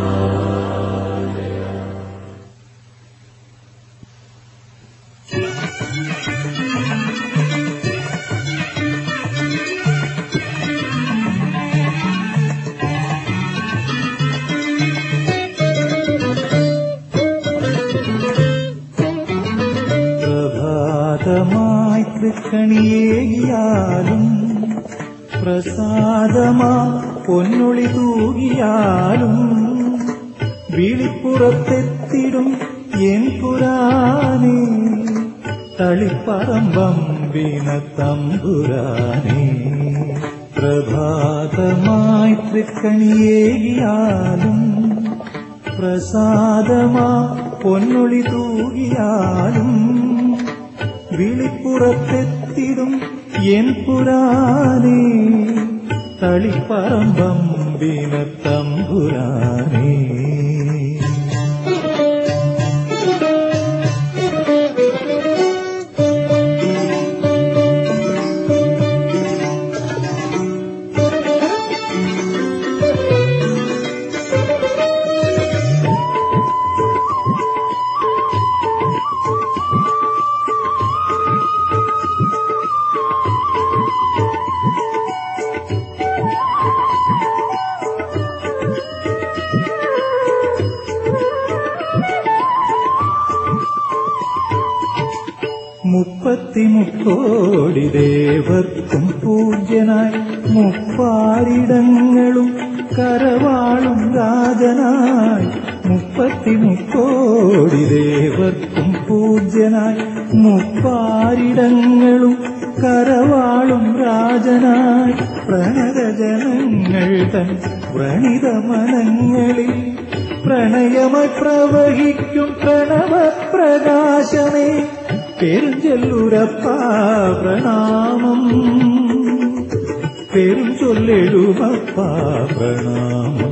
പ്രഭാതമായി തൃക്കണിയേകിയാലും പ്രസാദമാ പൊന്നൊളി തൂകിയാലും വിളിപ്പുറത്തെത്തിടും N പുരാനേ തളിപ്പറമ്പം വീണ തമ്പുരാനേ പ്രഭാതമായി തൃക്കണിയേകിയാലും പ്രസാദമാ പൊന്നൊളി തൂകിയാലും വിളിപ്പുറത്തെത്തിടും N പുരാനേ തളിപ്പറമ്പം വീണ തമ്പുരാനേ മുപ്പത്തിമുക്കോടി ദേവർക്കും പൂജ്യനായി മുപ്പാരിടങ്ങളും കരവാളും രാജനായി മുപ്പത്തിമുക്കോടി ദേവർക്കും പൂജ്യനായി മുപ്പാരിടങ്ങളും കരവാളും രാജനായി പ്രണരജനങ്ങൾ തൻ വ്രണിതമനങ്ങളിൽ പ്രണയമായി പ്രവഹിക്കും പ്രണവപ്രകാശമേ പെരുഞ്ചൊല്ലുരപ്പ പ്രണാമം പെരുഞ്ചൊല്ലെഴുമപ്പ പ്രണാമം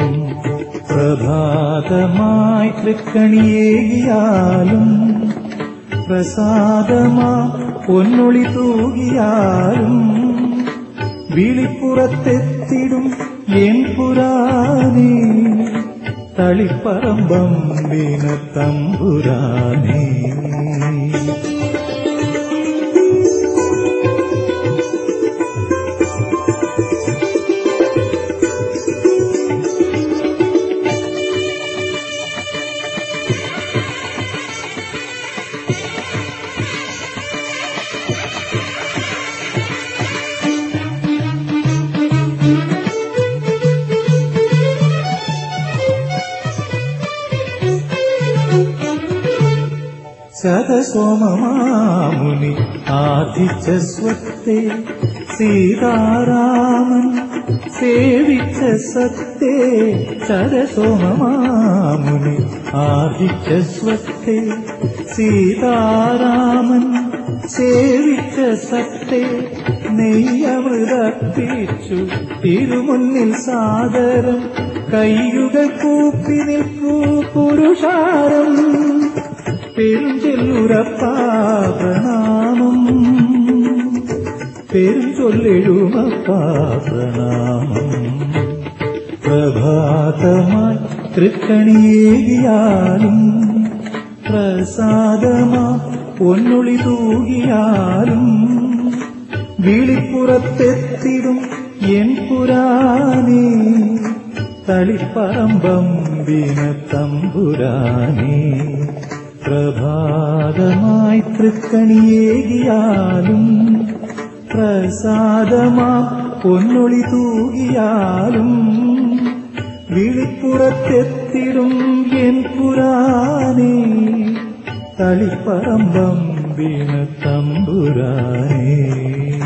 പ്രഭാതമായി തൃക്കണിയേകിയാലും പ്രസാദമാ പൊന്നൊളി തൂകിയാലും വിളിപ്പുറത്തെത്തിടും എൻ പുരാനേ തളിപ്പറമ്പം വീണ തമ്പുരാനേ ശതസോമമാമുനി ആദിച്ച സ്വത്തെ സീതാരാമൻ സേവിച്ച സത്തേ ശരസോമമാമുനി ആദിച്ച സ്വത്തെ സീതാരാമൻ സേവിച്ച സത്തേ നെയ്യമൃതപ്പിച്ചു തിരുമുന്നിൽ സാദരം കയ്യുകൾ കൂപ്പി നിൽക്കൂ പുരുഷാരം പെരുഞ്ചൊല്ലുരപ്പ പ്രണാമം പെരുഞ്ചൊല്ലെഴുമപ്പ പ്രണാമം പ്രഭാതമായി തൃക്കണിയേകിയാലും പ്രസാദമാ പൊന്നൊളി തൂകിയാലും വിളിപ്പുറത്തെത്തിടും എൻ പുരാനേ തളിപ്പറമ്പം വീണ തമ്പുരാനേ പ്രഭാതമായി തൃക്കണിയേകിയാലും പ്രസാദമാ പൊന്നൊളി തൂകിയാലും വിളിപ്പുറത്തെത്തിടും എൻ പുരാനേ തളിപ്പറമ്പം വീണ തമ്പുരാനേ